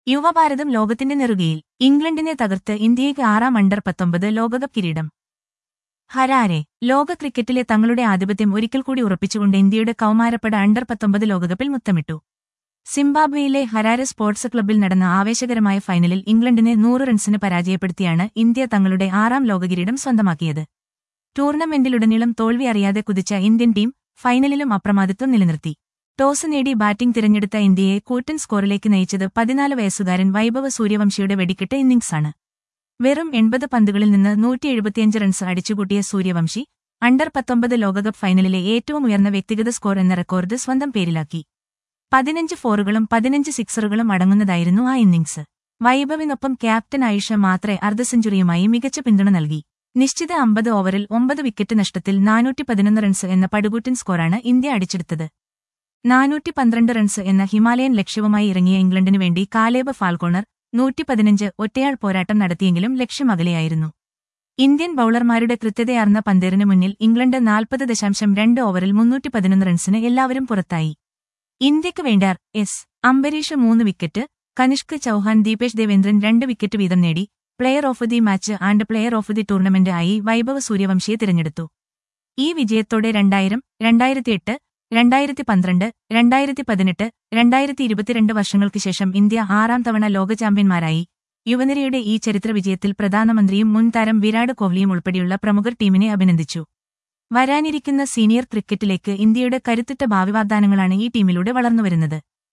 യുവഭാരതം ലോകത്തിന്റെ നെറുകയിൽ ഇംഗ്ലണ്ടിനെ തകർത്ത് ഇന്ത്യയ്ക്ക് ആറാം അണ്ടർ പത്തൊമ്പത് ലോകകപ്പ് കിരീടം ഹരാരെ ലോക ക്രിക്കറ്റിലെ തങ്ങളുടെ ആധിപത്യം ഒരിക്കൽ കൂടി ഉറപ്പിച്ചുകൊണ്ട് ഇന്ത്യയുടെ കൗമാരപ്പട അണ്ടർ പത്തൊമ്പത് ലോകകപ്പിൽ മുത്തമിട്ടു സിംബാബ്വേയിലെ ഹരാരെ സ്പോർട്സ് ക്ലബ്ബിൽ നടന്ന ആവേശകരമായ ഫൈനലിൽ ഇംഗ്ലണ്ടിനെ നൂറ് റൺസിന് പരാജയപ്പെടുത്തിയാണ് ഇന്ത്യ തങ്ങളുടെ ആറാം ലോകകിരീടം സ്വന്തമാക്കിയത് ടൂർണമെന്റിലുടനീളം തോൽവി അറിയാതെ കുതിച്ച ഇന്ത്യൻ ടീം ഫൈനലിലും അപ്രമാദിത്വം നിലനിർത്തി ടോസ് നേടി ബാറ്റിംഗ് തിരഞ്ഞെടുത്ത ഇന്ത്യയെ കൂറ്റൻ സ്കോറിലേക്ക് നയിച്ചത് പതിനാല് വയസ്സുകാരൻ വൈഭവ സൂര്യവംശിയുടെ വെടിക്കെട്ട് ഇന്നിംഗ്സാണ് വെറും എൺപത് പന്തുകളിൽ നിന്ന് നൂറ്റി എഴുപത്തിയഞ്ച് റൺസ് അടിച്ചുകൂട്ടിയ സൂര്യവംശി അണ്ടർ പത്തൊമ്പത് ലോകകപ്പ് ഫൈനലിലെ ഏറ്റവും ഉയർന്ന വ്യക്തിഗത സ്കോർ എന്ന റെക്കോർഡ് സ്വന്തം പേരിലാക്കി പതിനഞ്ച് ഫോറുകളും പതിനഞ്ച് സിക്സറുകളും അടങ്ങുന്നതായിരുന്നു ആ ഇന്നിംഗ്സ് വൈഭവിനൊപ്പം ക്യാപ്റ്റൻ ആയിഷ മാത്രെ അർദ്ധ സെഞ്ചുറിയുമായി മികച്ച പിന്തുണ നൽകി നിശ്ചിത അമ്പത് ഓവറിൽ ഒമ്പത് വിക്കറ്റ് നഷ്ടത്തിൽ നാനൂറ്റി പതിനൊന്ന് റൺസ് എന്ന പടുകൂറ്റൻ സ്കോറാണ് ഇന്ത്യ അടിച്ചെടുത്തത് നാനൂറ്റി പന്ത്രണ്ട് റൺസ് എന്ന ഹിമാലയൻ ലക്ഷ്യവുമായി ഇറങ്ങിയ ഇംഗ്ലണ്ടിനു വേണ്ടി കാലേബ് ഫാൽക്കോണർ നൂറ്റി പതിനഞ്ച് ഒറ്റയാൾ പോരാട്ടം നടത്തിയെങ്കിലും ലക്ഷ്യമകലെയായിരുന്നു ഇന്ത്യൻ ബൌളർമാരുടെ കൃത്യതയാർന്ന പന്തേറിന് മുന്നിൽ ഇംഗ്ലണ്ട് നാൽപ്പത് ദശാംശം രണ്ട് ഓവറിൽ മുന്നൂറ്റി പതിനൊന്ന് റൺസിന് എല്ലാവരും പുറത്തായി ഇന്ത്യക്ക് വേണ്ട എസ് അംബരീഷ് മൂന്ന് വിക്കറ്റ് കനിഷ്ക് ചൌഹാൻ ദീപേഷ് ദേവേന്ദ്രൻ രണ്ട് വിക്കറ്റ് വീതം നേടി player of the match and player of the tournament ആയി വൈഭവ് സൂര്യവംശിയെ തിരഞ്ഞെടുത്തു ഈ വിജയത്തോടെ രണ്ടായിരം രണ്ടായിരത്തിയെട്ട് രണ്ടായിരത്തി പന്ത്രണ്ട് രണ്ടായിരത്തി പതിനെട്ട് രണ്ടായിരത്തി ഇരുപത്തിരണ്ട് വർഷങ്ങൾക്ക് ശേഷം ഇന്ത്യ ആറാം തവണ ലോക ചാമ്പ്യന്മാരായി യുവനിരയുടെ ഈ ചരിത്ര വിജയത്തിൽ പ്രധാനമന്ത്രിയും മുൻ താരം വിരാട് കോഹ്ലിയും ഉൾപ്പെടെയുള്ള പ്രമുഖർ ടീമിനെ അഭിനന്ദിച്ചു വരാനിരിക്കുന്ന സീനിയർ ക്രിക്കറ്റിലേക്ക് ഇന്ത്യയുടെ കരുത്തുറ്റ ഭാവി വാഗ്ദാനങ്ങളാണ് ഈ ടീമിലൂടെ വളർന്നുവരുന്നത്